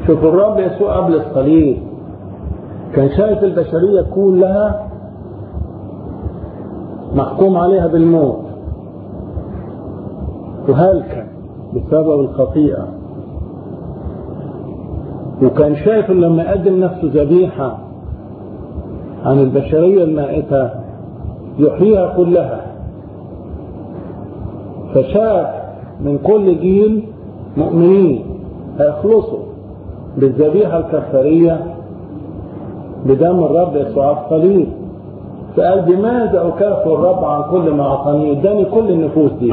شوف الرب يسوع قبل الصليب كان شايف البشرية كلها محكوم عليها بالموت وهلكة بسبب الخطيئة وكان شايف لما يقدم نفسه ذبيحة عن البشرية المائتة يحييها كلها فشاف من كل جيل مؤمنين هيخلصوا بالذبيحة الكفارية بدم الرب يسوع الصليب فقال بماذا أكافئ الرب عن كل ما أعطاني اداني كل النفوس دي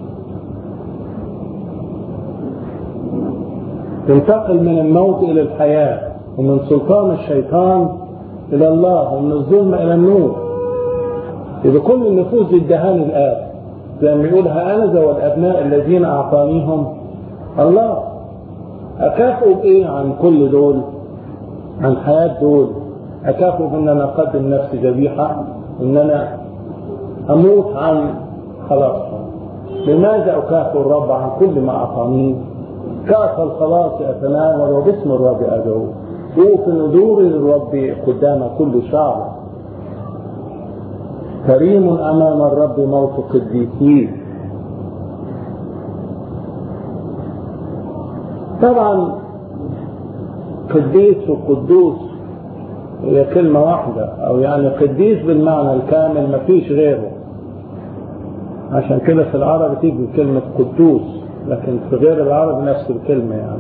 تنتقل من الموت إلى الحياة ومن سلطان الشيطان إلى الله ومن الظلم إلى النور إذا كل النفوس دي ادهاني الآب زي ما يقول هانذا والأبناء الذين أعطانيهم الله أكافئوا بإيه عن كل دول عن حياة دول أكافئوا بأن أنا أقدم نفسي ذبيحة إن أنا أموت عن خلاصهم لماذا أكافئ الرب عن كل ما أعطانيه كأس الخلاص أتناول وباسم الرب أدعو وفي ندور الرب قدام كل شعب كريم أمام الرب موت قديسيه طبعا قديس وقدوس هي كلمة واحدة أو يعني قديس بالمعنى الكامل مفيش غيره عشان كده في العربي تيجي كلمة قدوس لكن في غير العربي نفس الكلمة يعني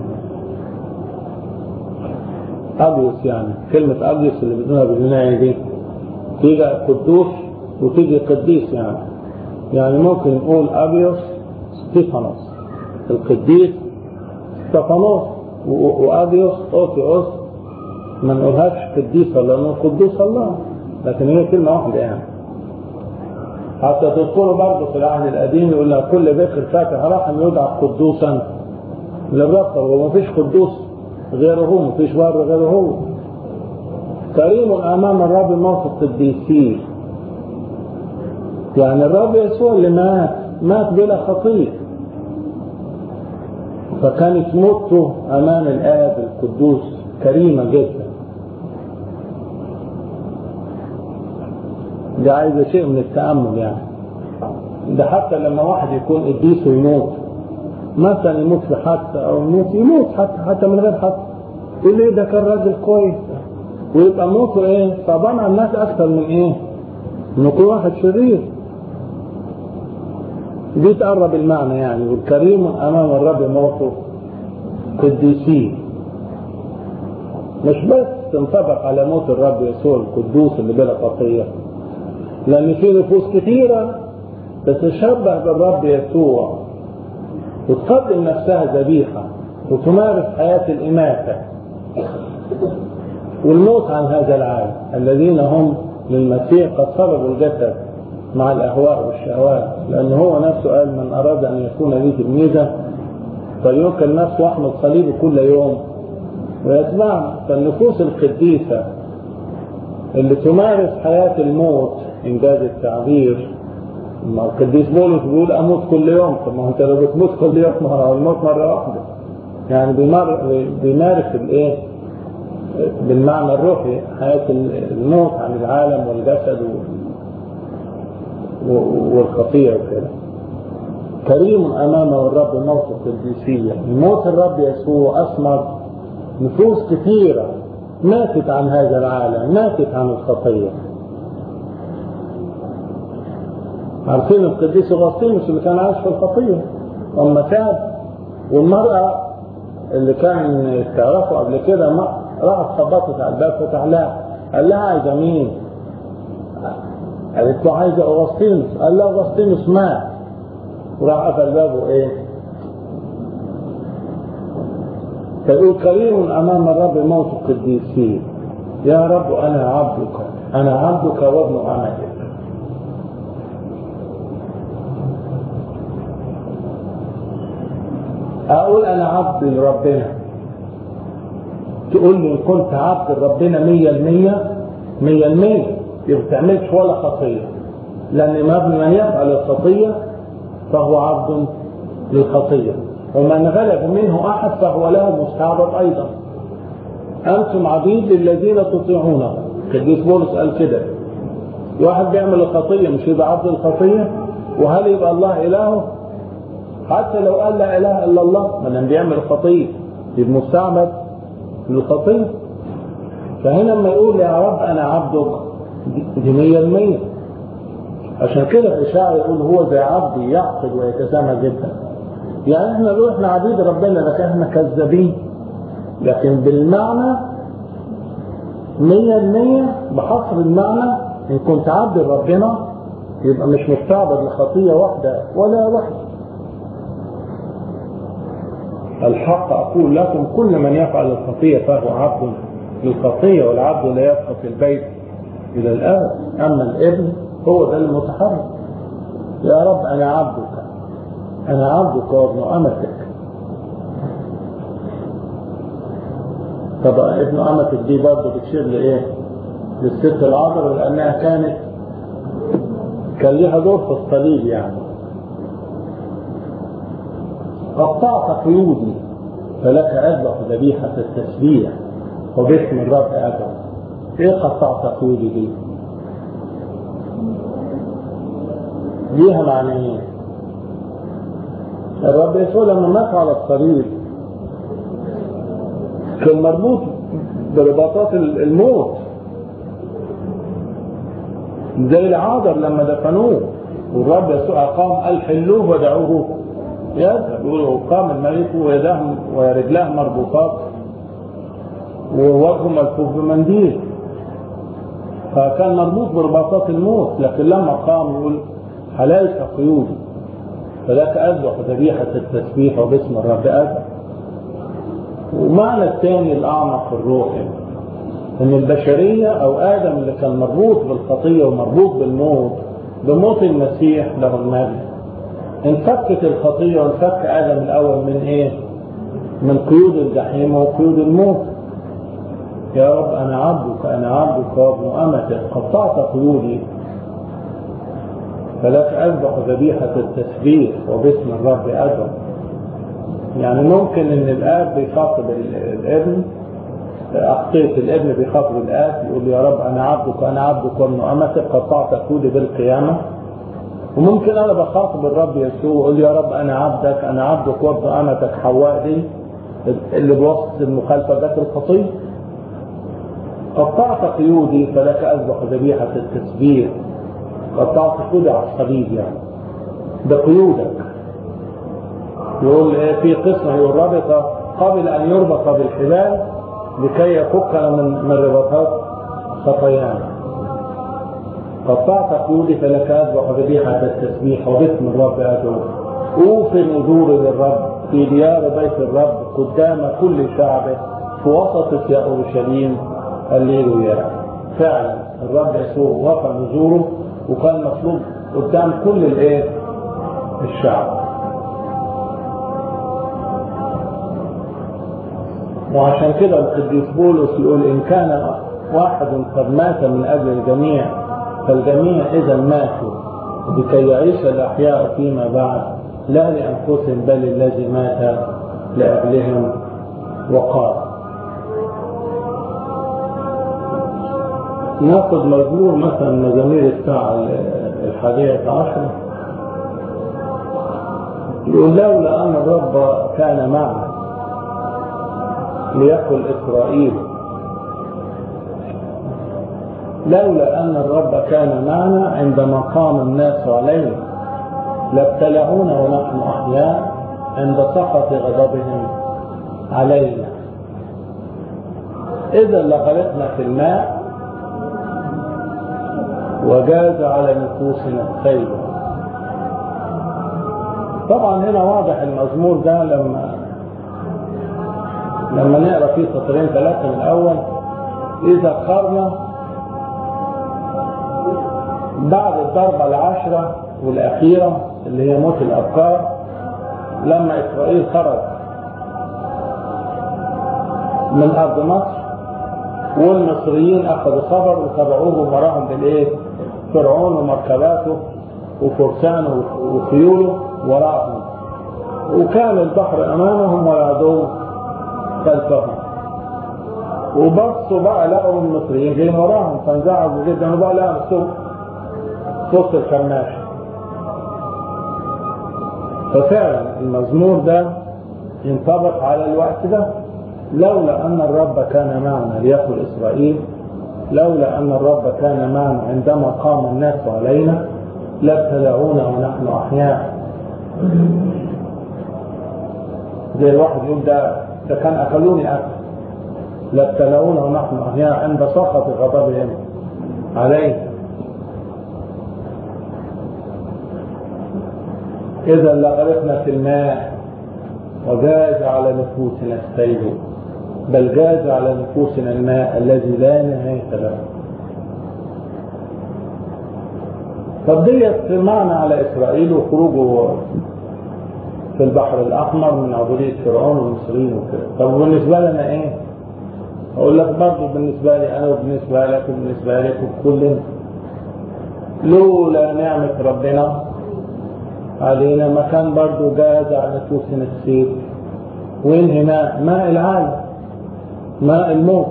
أبيوس يعني كلمة أبيوس اللي بدونها باليوناني دي تيجي قدوس وتيجي قديس يعني يعني ممكن نقول أبيوس ستيفانوس القديس ستيفانوس وأبيوس أوتيوس ما نقولهاش قديسة لأنه قدوس الله لكن هي كلمة واحدة يعني حتى تذكروا برضه في العهد القديم يقول لك كل بكر فاتح رحم يدعى قدوسا للرب هو مفيش قدوس غيره هو مفيش بر غيره هو كريم امام الرب موت القديسين يعني الرب يسوع اللي مات مات بلا خطيه فكانت موته امام الاب القدوس كريمه جدا دي عايزه شيء من التامل يعني ده حتى لما واحد يكون قديس ويموت مثلا يموت في حادثه او يموت يموت حتى حتى من غير حادثه يقول لي ده كان راجل كويس ويبقى موته ايه صعبان على الناس اكثر من ايه من كل واحد شرير دي تقرب المعنى يعني والكريم امام الرب موته قديسين مش بس تنطبق على موت الرب يسوع القدوس اللي بلا خطيه لان في نفوس كثيره تتشبه بالرب يسوع وتقدم نفسها ذبيحه وتمارس حياه الاماته والموت عن هذا العالم الذين هم للمسيح قد صلبوا الجسد مع الاهواء والشهوات لان هو نفسه قال من اراد ان يكون لي تلميذا فليوكل نفسه واحمل صليبه كل يوم ويتبعنا فالنفوس القديسه اللي تمارس حياه الموت انجاز التعبير ما القديس بولس بيقول اموت كل يوم طب ما هو انت لو بتموت كل يوم ما هو الموت مره واحده يعني بيمار بيمارس الايه بالمعنى الروحي حياه الموت عن العالم والجسد والخطيه وكده كريم امامه الرب موت القديسيه موت الرب يسوع اثمر نفوس كثيره ماتت عن هذا العالم ماتت عن الخطيه عارفين القديس اغسطينوس اللي كان عايش في الخطيه اما تاب والمراه اللي كان تعرفه قبل كده راحت خبطت على الباب فتح لها قال لها عايزه مين؟ قالت له عايزه اغسطينوس قال لها اغسطينوس مات وراح قفل بابه ايه؟ فيقول كريم امام الرب موت القديسين يا رب انا عبدك انا عبدك وابن امتك اقول انا عبد لربنا تقول لي ان كنت عبد لربنا مية المية مية المية يبقى تعملش ولا خطية لان ما من يفعل الخطية فهو عبد للخطية ومن غلب منه احد فهو له مستعبد ايضا أنتم عبيد للذين تطيعونه قديس بولس قال كده واحد بيعمل الخطية مش يبقى عبد الخطية وهل يبقى الله إلهه حتى لو قال لا إله إلا الله ما لم بيعمل خطية يبقى مستعبد للخطية فهنا لما يقول يا رب أنا عبدك دي مية المية عشان كده إشاعة يقول هو زي عبدي يعقل ويتسامى جدا يعني احنا نقول احنا عبيد ربنا لكن احنا كذابين لكن بالمعنى مية المية بحصر المعنى ان كنت عبد ربنا يبقى مش مستعبد لخطية واحدة ولا واحدة الحق أقول لكم كل من يفعل الخطية فهو عبد للخطية والعبد لا يبقى في البيت إلى الآن أما الابن هو ده المتحرك يا رب أنا عبدك أنا عبدك وابن أمتك طب ابن أمتك دي برضه بتشير لإيه؟ للست العذراء لأنها كانت كان لها دور في الصليب يعني قطعت قيودي فلك أذبح ذبيحة التسبيح وباسم الرب أدعو إيه قطعت قيودي دي؟ ليها معنيين الرب يسوع لما مات على الصليب كان مربوط برباطات الموت زي العاذر لما دفنوه والرب يسوع قام قال حلوه ودعوه يذهب يقولوا قام الملك ويداه ورجلاه مربوطات ووجهه ملفوف بمنديل فكان مربوط برباطات الموت لكن لما قام يقول حللت قيودي فذاك أذبح ذبيحة التسبيح وباسم الرب أذبح ومعنى الثاني الأعمق الروحي ان البشرية او ادم اللي كان مربوط بالخطية ومربوط بالموت بموت المسيح له المجد انفكت الخطية وانفك ادم الاول من ايه من قيود الجحيم وقيود الموت يا رب انا عبدك انا عبدك وابن امتك قطعت قيودي فلك اذبح ذبيحة التسبيح وباسم الرب ادعو يعني ممكن ان الاب بيخاطب الابن أخطيت الابن بخاطر الآب يقول يا رب أنا عبدك أنا عبدك وابن أمتك قطعت كودي بالقيامة وممكن أنا بخاطب الرب يسوع ويقول يا رب أنا عبدك أنا عبدك وابن أمتك حواء دي اللي بوسط المخالفة ذات الخطية قطعت قيودي فلك أذبح ذبيحة التسبيح قطعت قيودي على الصليب يعني ده قيودك يقول في قسمة يقول ربط قبل أن يربط بالحبال لكي يفكنا من من رباطات خطايانا قطعت قيودي فلك اذبح ذبيحه التسبيح وباسم الرب ادعو اوفي نذور للرب في ديار بيت الرب قدام كل شعبه في وسط يا اورشليم هللويا فعلا الرب يسوع وفى نذوره وكان مطلوب قدام كل الايه الشعب وعشان كده القديس بولس يقول إن كان واحد قد مات من أجل الجميع فالجميع إذا ماتوا لكي يعيش الأحياء فيما بعد لا لأنفسهم بل الذي مات لأجلهم وقال ناخذ مزمور مثلا مزامير الساعة الحادية عشرة يقول لولا أن الرب كان معنا ليقل إسرائيل لولا أن الرب كان معنا عندما قام الناس علينا لابتلعونا ونحن أحياء عند سخط غضبهم علينا إذا لغرقنا في الماء وجاز على نفوسنا الخير طبعا هنا واضح المزمور ده لما لما نقرا فيه سطرين ثلاثه من الاول اذا قرنا بعد الضربه العاشره والاخيره اللي هي موت الابكار لما اسرائيل خرج من ارض مصر والمصريين اخذوا خبر وتبعوه وراهم بالايه؟ فرعون ومركباته وفرسانه وخيوله وراءهم وكان البحر امامهم والعدو خلفهم وبصوا بقى لقوا المصريين جايين وراهم فانزعجوا جدا وبقى لقوا السوق في وسط الكرناش ففعلا المزمور ده ينطبق على الوقت ده لولا أن الرب كان معنا ليقل إسرائيل لولا أن الرب كان معنا عندما قام الناس علينا لابتلعونا ونحن أحياء زي الواحد يقول ده ده كان أكلوني أكل لابتلعونا ونحن أحياء عند سخط غضبهم علينا إذا لغرقنا في الماء وجاز على نفوسنا السيل بل جاز على نفوسنا الماء الذي لا نهاية له طب ديت معنى على إسرائيل وخروجه في البحر الأحمر من عبودية فرعون والمصريين وكده طب بالنسبة لنا إيه؟ أقول لك برضه بالنسبة لي أنا وبالنسبة لك وبالنسبة لك وكلنا لولا نعمة ربنا علينا ما كان برضه جاز على نفوسنا السيف وين ماء ماء العالم ماء الموت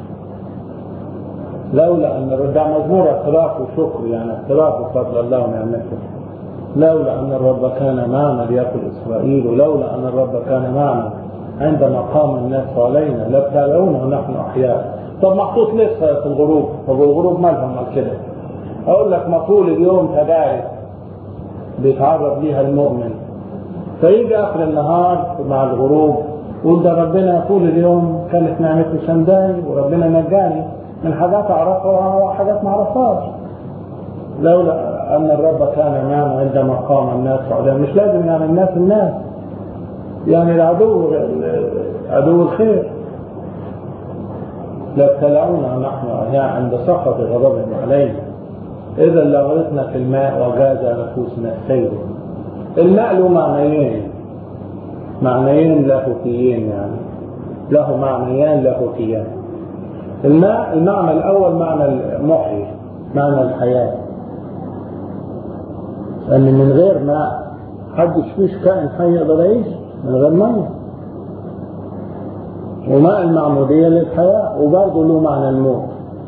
لولا ان الرب مزمور اعتراف وشكر يعني اعتراف بفضل الله ونعمته لولا ان الرب كان معنا ليأكل اسرائيل ولولا ان الرب كان معنا عندما قام الناس علينا لابتلعونا ونحن احياء طب محطوط لسه في الغروب طب الغروب مالهم كده اقول لك ما طول اليوم تجارب بيتعرض ليها المؤمن فيجي اخر النهار مع الغروب يقول ده ربنا طول اليوم كانت نعمته سنداني وربنا نجاني من حاجات اعرفها وحاجات ما اعرفهاش لولا ان الرب كان معنا عندما قام الناس عليه مش لازم يعني الناس الناس يعني العدو عدو الخير لابتلعونا نحن احياء عند سخط غضبهم علينا إذا لغرقنا في الماء وجاز نفوسنا السير الماء له معنيين معنيين لاهوتيين يعني له معنيان لاهوتيان الماء المعنى الأول معنى المحيي معنى الحياة لأن من غير ماء حدش فيش كائن حي يقدر يعيش من غير مية وماء المعمودية للحياة وبرضه له معنى الموت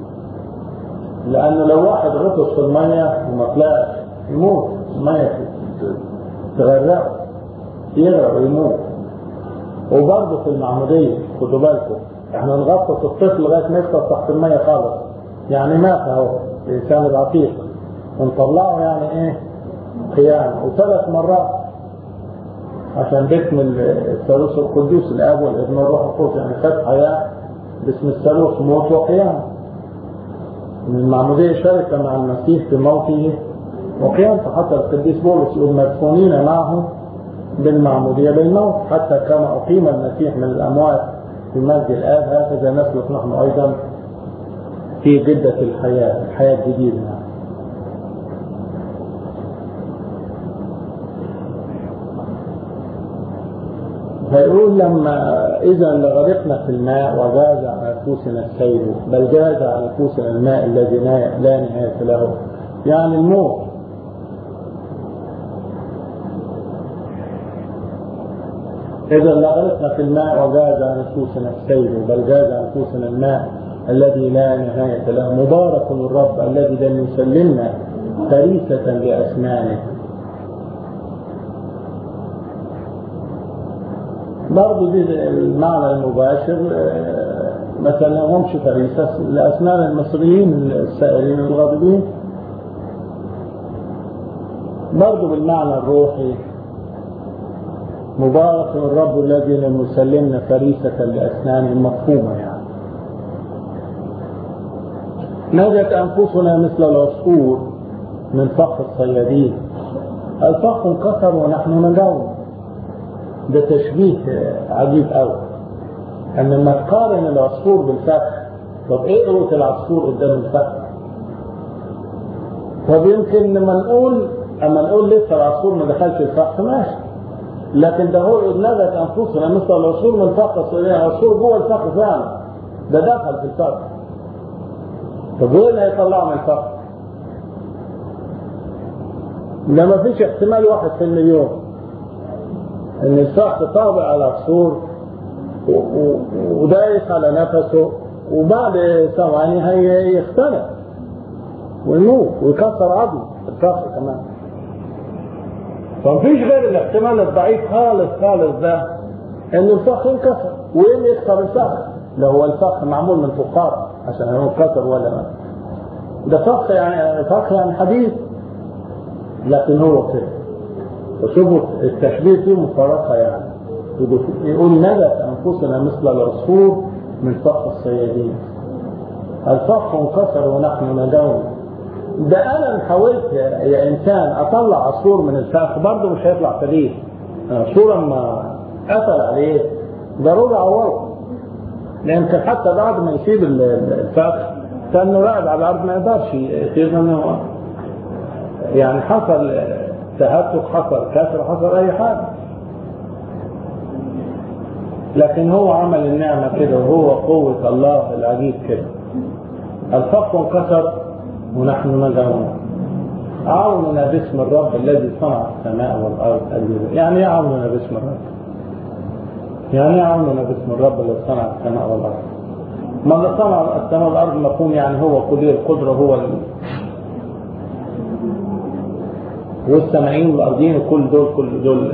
لأنه لو واحد غطس في المية وما طلعش يموت المية تغرقه يغرق ويموت وبرضه في المعمودية خدوا بالكم احنا نغطس الطفل لغاية ما يغطس تحت المية خالص يعني مات اهو الإنسان العتيق ونطلعه يعني ايه قيامة وثلاث مرات عشان باسم الثالوث القدوس الاب والابن والروح القدس يعني خد حياه باسم الثالوث موت وقيامه من المعمودية شركة مع المسيح في موته وقيامته حتى القديس بولس يقول مدفونين معه بالمعمودية بالموت حتى كما أقيم المسيح من الأموات في مجد الآب هكذا نسلك نحن أيضا في جدة الحياة الحياة الجديدة فيقول لما إذا لغرقنا في الماء وجاز على نفوسنا السيل بل جاز على نفوسنا الماء الذي لا نهاية له يعني الموت إذا لغرقنا في الماء وجاز على نفوسنا السيل بل جاز على نفوسنا الماء الذي لا نهاية له مبارك الرب الذي لم يسلمنا فريسة لأسنانه برضه دي المعنى المباشر ما سلمهمش فريسة لأسنان المصريين السائرين الغاضبين برضه بالمعنى الروحي مبارك الرب الذي لم يسلمنا فريسة لأسنان مفهومة يعني نجت أنفسنا مثل العصفور من فخ الصيادين الفخ انكسر ونحن نجوم ده تشبيه عجيب قوي ان لما تقارن العصفور بالفخ طب ايه قوة العصفور قدام الفخ طب يمكن لما نقول اما نقول لسه العصفور ما دخلش الفخ ماشي لكن ده هو نجت انفسنا مثل العصفور من فخ العصفور جوه الفخ فعلا ده دخل في الفخ طب وايه اللي هيطلعه من الفخ؟ ده ما فيش احتمال واحد في المليون ان الفخ طابع على العصفور ودايس على نفسه وبعد ثواني هي يختنق ويموت ويكسر عظمه الفخذ كمان فمفيش غير الاحتمال الضعيف خالص خالص ده ان الفخ انكسر وايه اللي يكسر الفخ؟ ده هو الفخ معمول من فخار عشان هو انكسر ولا ما ده فخ يعني فخ يعني حديد لكن هو كده وشوفوا التشبيه فيه مفارقة يعني يقول ندت أنفسنا مثل العصفور من فخ الصيادين الفخ انكسر ونحن ندون ده انا حاولت يا انسان اطلع عصفور من الفخ برضه مش هيطلع فريق العصفور لما قفل عليه ضروري عوره يمكن حتى بعد ما يسيب الفخ كانه راقد على الارض ما يقدرش يصير انه يعني حصل تهتك حصل كسر حصل اي حاجه لكن هو عمل النعمه كده وهو قوه الله العجيب كده الفخ انكسر ونحن ندعوه عاوننا باسم الرب الذي صنع السماء والارض يعني ايه عاوننا باسم الرب؟ يعني ايه عاوننا باسم الرب الذي صنع السماء والارض؟ ما اللي صنع السماء والارض مفهوم يعني هو قدير القدره هو ال... والسماعين والارضين كل دول كل دول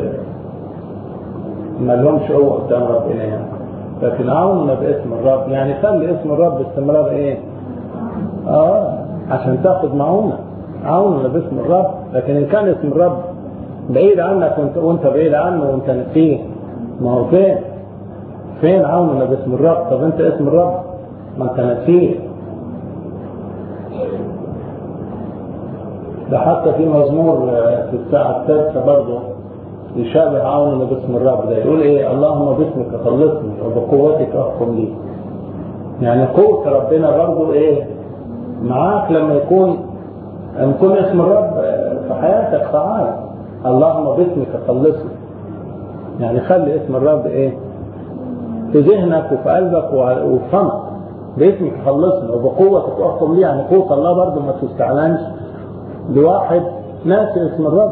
ما لهمش قوه قدام ربنا يعني لكن عاوننا باسم الرب يعني خلي اسم الرب باستمرار ايه؟ اه عشان تاخد معونة عوننا باسم الرب لكن ان كان اسم الرب بعيد عنك وانت, وانت بعيد عنه وانت نسيه ما هو فين فين عوننا باسم الرب طب انت اسم الرب ما انت نسيه ده حتى في مزمور في الساعة السادسة برضه يشابه عوننا باسم الرب ده يقول ايه اللهم باسمك خلصني وبقوتك احكم لي يعني قوة ربنا برضه ايه معاك لما يكون لما يكون اسم الرب في حياتك تعالى اللهم باسمك خلصني يعني خلي اسم الرب ايه في ذهنك وفي قلبك وفي فمك باسمك خلصني وبقوتك احكم لي يعني قوة الله برضه ما تستعلنش لواحد ناسي اسم الرب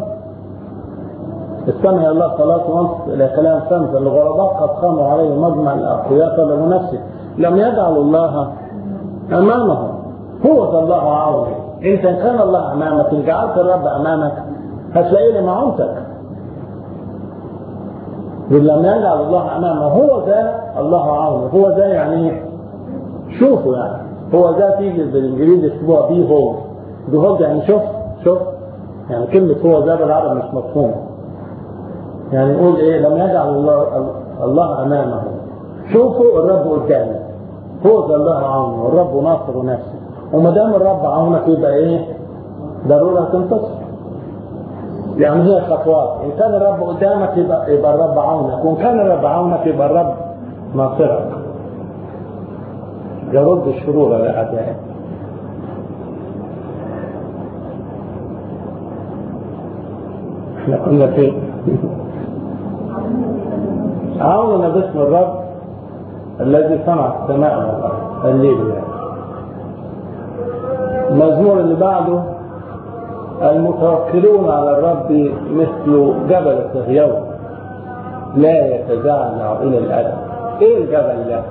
استمع الله صلاة وانصت إلى كلام فمز الغرباء قد قاموا عليه مجمع الأقوياء طلبوا نفسه لم يجعلوا الله أمامهم هو ذا الله عوني انت ان كان الله امامك ان جعلت الرب امامك هتلاقي لي معونتك لم يجعل الله امامه هو ذا الله عونه هو ذا يعني شوفوا يعني هو ذا تيجي بالانجليزي يكتبوها بي هولد بي هولد يعني شوف شوف يعني كلمة هو ذا بالعربي مش مفهوم يعني يقول ايه لم يجعل الله الله امامه شوفوا الرب قدامي هو ذا الله عونه والرب ناصر نفسه وما دام الرب عونك يبقى ايه؟ ضروري هتنتصر. يعني هي خطوات، إن كان الرب قدامك يبقى يبقى الرب عونك، وإن كان الرب عونك يبقى الرب ناصرك. يرد الشرور على أعدائك. احنا كنا فين؟ عوننا باسم الرب الذي صنع السماء والأرض الليل يعني. المزمور اللي بعده المتوكلون على الرب مثل جبل صهيون لا يتزعزع الى الابد ايه الجبل ده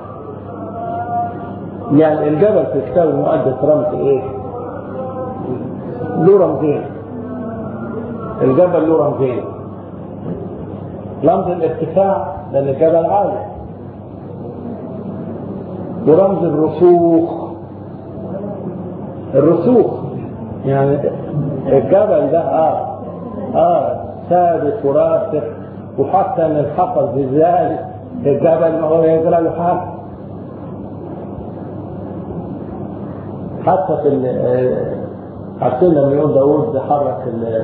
يعني الجبل في الكتاب المقدس رمز ايه له رمزين الجبل له رمزين رمز الارتفاع لان الجبل عالي ورمز الرسوخ الرسوخ يعني الجبل ده اه اه ثابت وراسخ وحتى ان الحفظ بذلك الجبل ما هو يجرى له حاجه حتى في عارفين لما يقول داوود حرك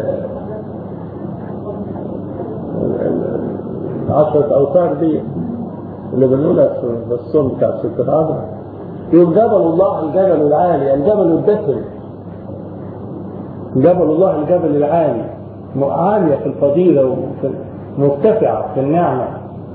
عشرة أوتار دي اللي بنقولها في الصوم بتاع ست العذراء يقول جبل الله الجبل العالي الجبل الدسم جبل الله الجبل العالي عالية في الفضيلة مرتفعة في النعمة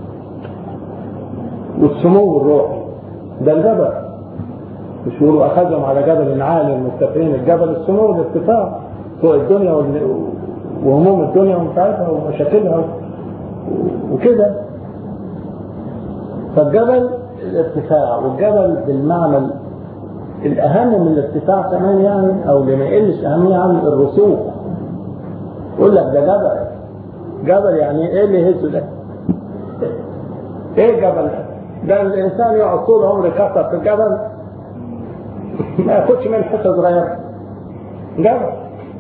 والسمو الروحي ده الجبل مش يقولوا أخذهم على جبل عالي مرتفعين الجبل السمو الارتفاع فوق الدنيا وهموم الدنيا ومتعبها ومشاكلها وكده فالجبل الارتفاع والجبل بالمعنى الأهم من الارتفاع كمان يعني أو اللي ما يقلش أهمية عن الرسوخ يقول لك ده جبل جبل يعني إيه اللي يهزه ده؟ إيه الجبل ده؟ ده الإنسان يقعد طول عمره يكسر في الجبل ما ياخدش منه حتة صغيرة جبل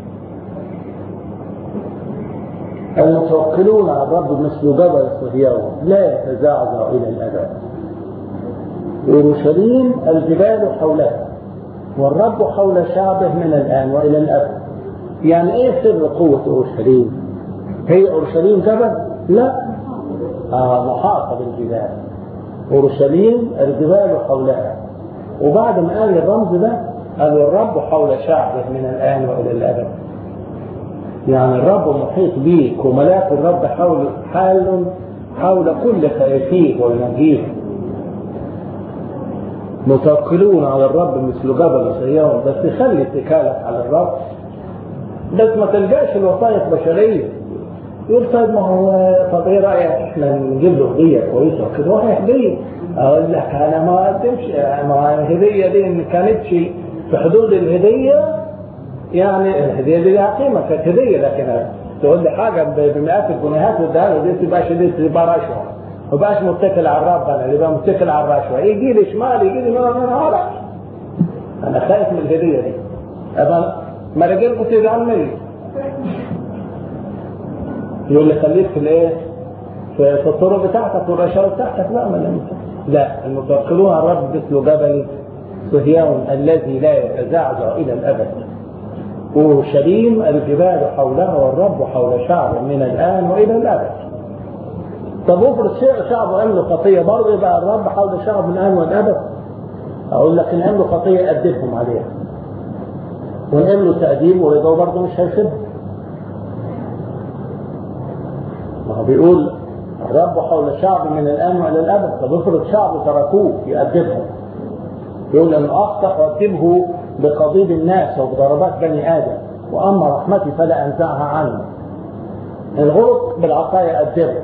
المتوكلون على الرب مثل جبل صهيون لا يتزعزع إلى الأبد اورشليم الجبال حولها والرب حول شعبه من الان والى الابد يعني ايه سر قوه اورشليم هي اورشليم جبل لا آه محاطه بالجبال اورشليم الجبال حولها وبعد ما قال الرمز ده قال الرب حول شعبه من الان والى الابد يعني الرب محيط بيك وملاك الرب حول حال حول كل خائفيه وينجيه متوكلون على الرب مثل جبل صهيون بس خلي اتكالك على الرب بس ما تلجاش الوسائط بشريه يقول طيب ما هو طب ايه رايك احنا نجيب له هديه كويسه كده هو هديه اقول لك انا ما اقدمش ما الهديه دي ما كانتش في حدود الهديه يعني الهديه دي لها قيمه كانت هديه لكن تقول لي حاجه بمئات الجنيهات واديها له دي تبقاش دي تبقى رشوه ما بقاش متكل على الرب انا اللي بقى متكل على الرشوه يجي لي شمال يجي لي من انا انا خايف من الهديه دي أبقى ما رجل قلت يزعل مني يقول لي خليك في الايه؟ في, في الطرق بتاعتك والرشاوى بتاعتك لا ما لا المتوكلون على الرب مثل جبل صهيون الذي لا يتزعزع الى الابد اورشليم الجبال حولها والرب حول شعبه من الان والى الابد طب افرض شعبه عملوا خطيه برضه يبقى الرب حول شعبه من الان والابد اقول لك ان عملوا خطيه يأدبهم عليها وان عملوا تأديب ورضا برضه مش هيسيبهم ما هو بيقول الرب حول الشعب من الان والى الابد طب افرض شعب تركوه يأدبهم يقول ان اخطا فأدبه بقضيب الناس وبضربات بني ادم واما رحمتي فلا انزعها عنه الغلط بالعصايه أدبه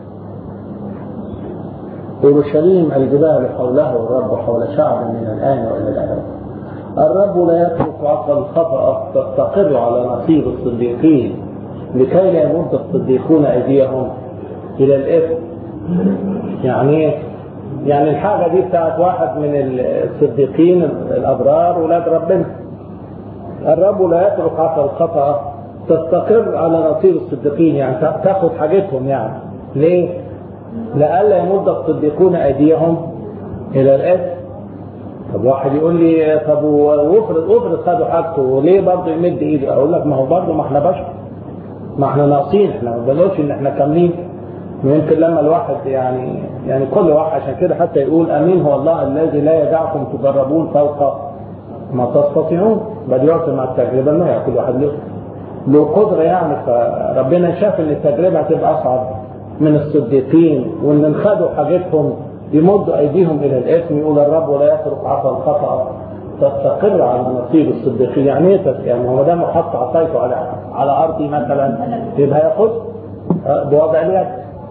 اورشليم الجبال حوله والرب حول شعب من الان والى الابد الرب لا يترك عقل الخطا تستقر على نصيب الصديقين لكي لا يمد الصديقون ايديهم الى الاثم يعني ايه؟ يعني الحاجه دي بتاعت واحد من الصديقين الابرار ولاد ربنا الرب لا يترك عقل الخطا تستقر على نصيب الصديقين يعني تاخد حاجتهم يعني ليه؟ لئلا يمد الصديقون ايديهم الى الاثم طب واحد يقول لي طب وافرض افرض خدوا حاجته وليه برضه يمد ايده؟ اقول لك ما هو برضه ما احنا بشر ما احنا ناقصين احنا ما بنقولش ان احنا كاملين ويمكن لما الواحد يعني يعني كل واحد عشان كده حتى يقول امين هو الله الذي لا يدعكم تجربون فوق ما تستطيعون بل يعطي مع التجربه انه كل واحد له له قدره يعني فربنا شاف ان التجربه هتبقى اصعب من الصديقين وان خدوا حاجتهم يمدوا ايديهم الى الاثم يقول الرب ولا يترك عصا الخطا تستقر على نصيب الصديقين يعني ايه يعني هو ده حط عصايته على على ارضي مثلا يبقى ياخد بوضع اليد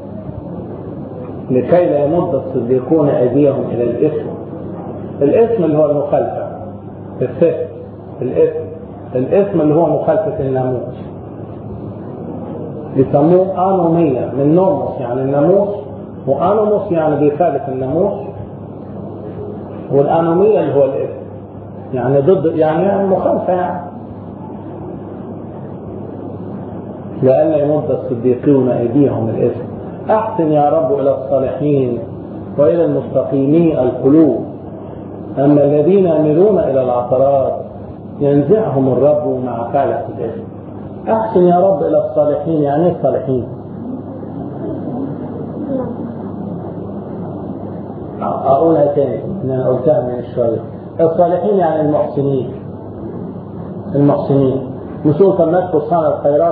لكي لا يمد الصديقون ايديهم الى الاثم الاثم اللي هو المخالفه الثم الاثم الاثم اللي هو مخالفه الناموس بيسموه انوميه من نوموس يعني الناموس وانوموس يعني بيخالف الناموس والانوميه اللي هو الاثم يعني ضد يعني مخالفه يعني لئلا يمد الصديقون ايديهم الاثم احسن يا رب الى الصالحين والى المستقيمين القلوب اما الذين يميلون الى العثرات ينزعهم الرب مع فعلة الاثم احسن يا رب الى الصالحين يعني ايه الصالحين اقولها تاني انا قلتها من شويه الصالحين يعني المحسنين المحسنين نقول طب نذكر صانع الخيرات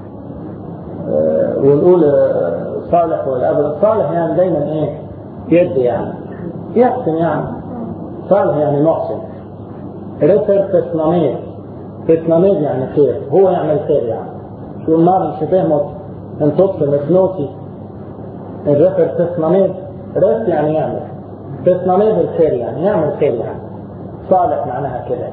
أه ونقول أه صالح والابد صالح يعني دايما ايه يد يعني يحسن يعني صالح يعني محسن رفر تسنامير تسنامير يعني خير هو يعمل خير يعني شو النار مش فهمت ان تطفي مفنوتي الرفر تسنامير رف يعني يعمل تصنع بالخير يعني يعمل خير يعني صالح معناها كده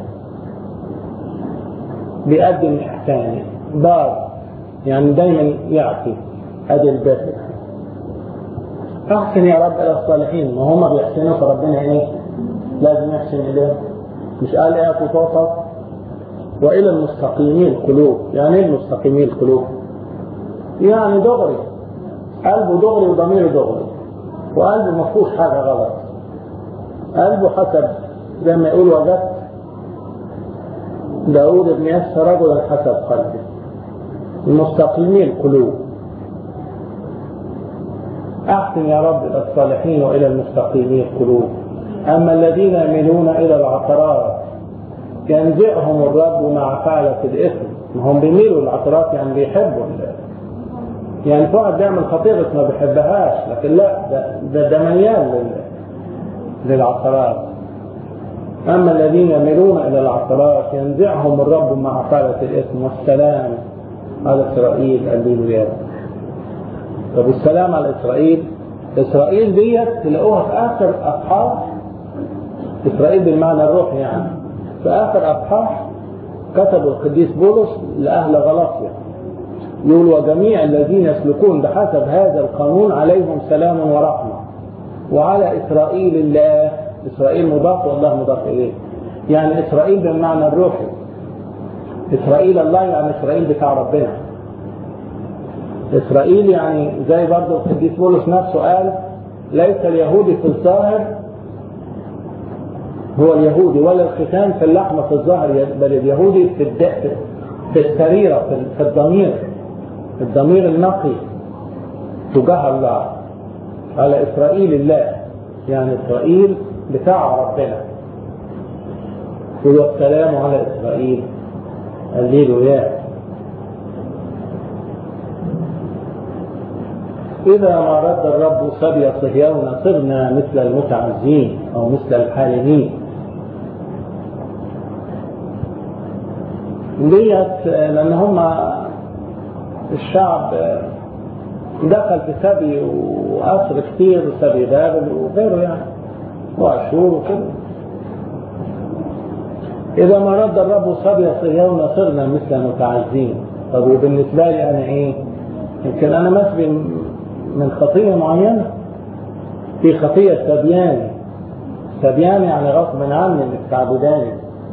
بيقدم إحسان بار يعني دايما يعطي ادي البر احسن يا رب الى الصالحين ما هم بيحسنوا فربنا ايه لازم يحسن اليهم مش قال ايه تعطى والى المستقيمين القلوب يعني ايه المستقيمين القلوب يعني دغري قلبه دغري وضميره دغري وقلبه ما فيهوش حاجه غلط قلبه حسب زي ما يقول وجدت داود بن يسر رجلا حسب قلبه المستقيمين القلوب أحسن يا رب إلى الصالحين وإلى المستقيمين القلوب أما الذين يميلون إلى العثرات ينزعهم الرب مع فعلة الإثم هم بيميلوا العثرات يعني بيحبوا يعني في واحد بيعمل خطيئة بس ما بيحبهاش لكن لا ده ده, ده ميال لل... للعثرات أما الذين يميلون إلى العثرات ينزعهم الرب مع فعلة الإثم والسلام على إسرائيل الليلويات طب السلام على إسرائيل إسرائيل ديت تلاقوها في آخر أصحاح إسرائيل بالمعنى الروحي يعني في آخر أصحاح كتب القديس بولس لأهل غلاطيا يقول وجميع الذين يسلكون بحسب هذا القانون عليهم سلام ورحمة وعلى إسرائيل الله إسرائيل مضاف والله مضاف إليه يعني إسرائيل بالمعنى الروحي إسرائيل الله يعني إسرائيل بتاع ربنا إسرائيل يعني زي برضه القديس بولس نفسه قال ليس اليهودي في الظاهر هو اليهودي ولا الختان في اللحم في الظاهر بل اليهودي في الدق في السريرة في الضمير الضمير النقي تجاه الله على إسرائيل الله يعني إسرائيل بتاع ربنا والسلام على إسرائيل الليلويات إذا ما رد الرب سبي صهيون صرنا مثل المتعزين أو مثل الحالمين ديت لأن هم الشعب دخل في سبي وأسر كتير سبي بابل وغيره يعني وعشور وكده إذا ما رد الرب سبي صهيون صرنا مثل المتعزين طب وبالنسبة لي أنا إيه؟ يمكن أنا مسبي من خطية معينة في خطية سبيان سبيان يعني غصب عني انك تعبداني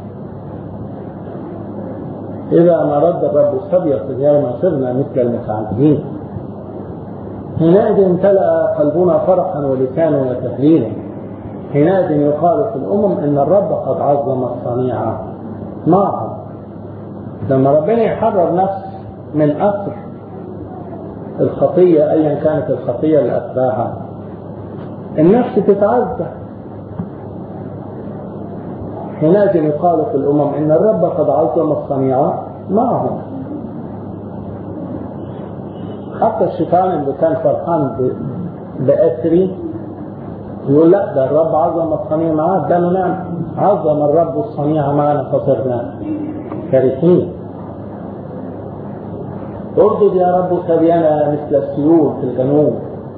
إذا ما رد الرب السبي صبيان صرنا مثل المتعبدين حينئذ امتلأ قلبنا فرحا ولساننا تهليلا حينئذ يقال في الأمم إن الرب قد عظم الصنيع معهم لما ربنا يحرر نفس من أسر الخطية أيا كانت الخطية اللي أتباعها النفس تتعزى حينئذ يقال في الأمم إن الرب قد عظم الصنيعة معهم حتى الشيطان اللي كان فرحان بأسري يقول لا ده الرب عظم الصنيع معاه ده نعم عظم الرب الصنيع معنا فصرنا فرحين اردد يا رب سبينا مثل السيول في الجنوب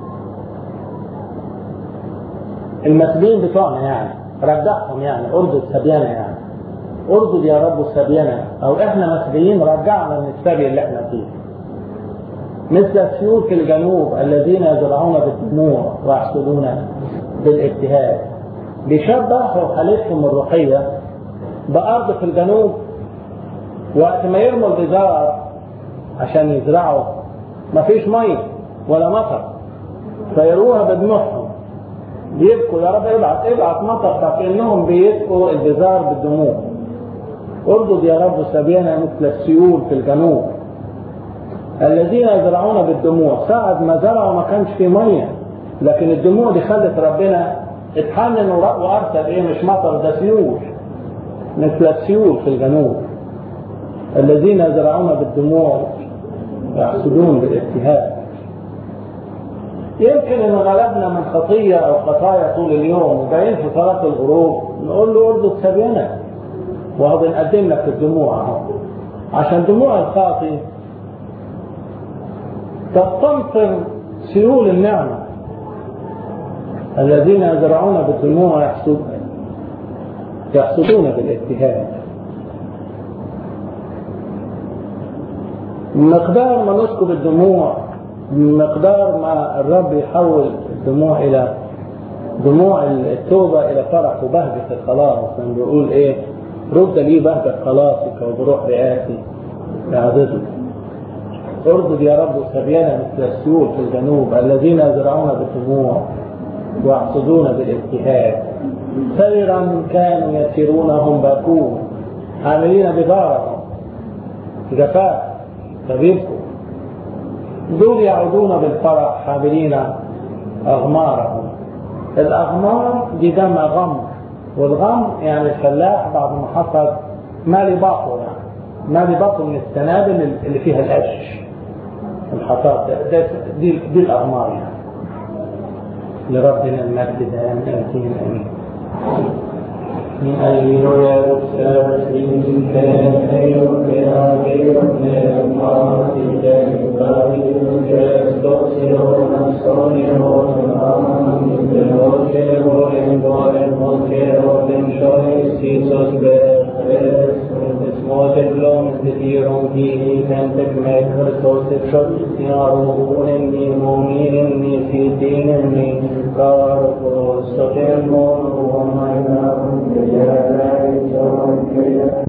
المسبيين بتوعنا يعني رجعهم يعني اردد سبينا يعني اردد يا رب سبينا او احنا مسبيين رجعنا من السبي اللي احنا فيه مثل السيول في الجنوب الذين يزرعون بالدموع ويحصدون بالاجتهاد بيشبهوا حالتهم الروحية بأرض في الجنوب وقت ما يرموا البذار عشان يزرعوا مفيش مية ولا مطر فيروها بدموعهم بيبكوا يا رب ابعت ابعت مطر فكأنهم بيسقوا البذار بالدموع اردد يا رب سبينا مثل السيول في الجنوب الذين يزرعون بالدموع ساعة ما زرعوا ما كانش في مية لكن الدموع دي خلت ربنا اتحنن وارسل ايه مش مطر ده سيول مثل السيول في الجنوب الذين يزرعون بالدموع يحصدون بالاجتهاد يمكن ان غلبنا من خطيه او خطايا طول اليوم وجايين في صلاه الغروب نقول له ارض سبينا وهو بنقدم لك الدموع اهو عشان دموع الخاطي تستمطر سيول النعمه الذين يزرعون بالدموع يحصد يحصدون بالاجتهاد مقدار ما نسكب الدموع مقدار ما الرب يحول الدموع الى دموع التوبة إلى فرح وبهجة الخلاص لما بيقول إيه رد لي بهجة خلاصك وبروح رئاسي يعضده اردد يا رب سبيانا مثل السيول في الجنوب الذين يزرعون بالدموع ويحصدون بالاجتهاد سيرا كانوا يسيرون هم باكون عاملين بضارهم جفاف فبيبكوا دول يعودون بالفرح حاملين أغمارهم الأغمار دي جمع غم والغم يعني الفلاح بعد ما حصد مالي باطه يعني مالي باطه من السنابل اللي فيها القش الحصاد ده, ده دي, دي الأغمار يعني لربنا المجد دائما آتين آمين Alleluia, Serafim, Teneo, Penageo, Neumati, Tenagio, Gestos, Iona, Sonio, Amen, Tenogero, Endoren, Mosero, Enjoy, Jesus, Beres, des Modeblom, des Iron, die Kentek, Mekversos, des Schöpfjaru, Unenni, Momirenni, Fidinenni, Karpos, Sotemon, Omaina, Yeah,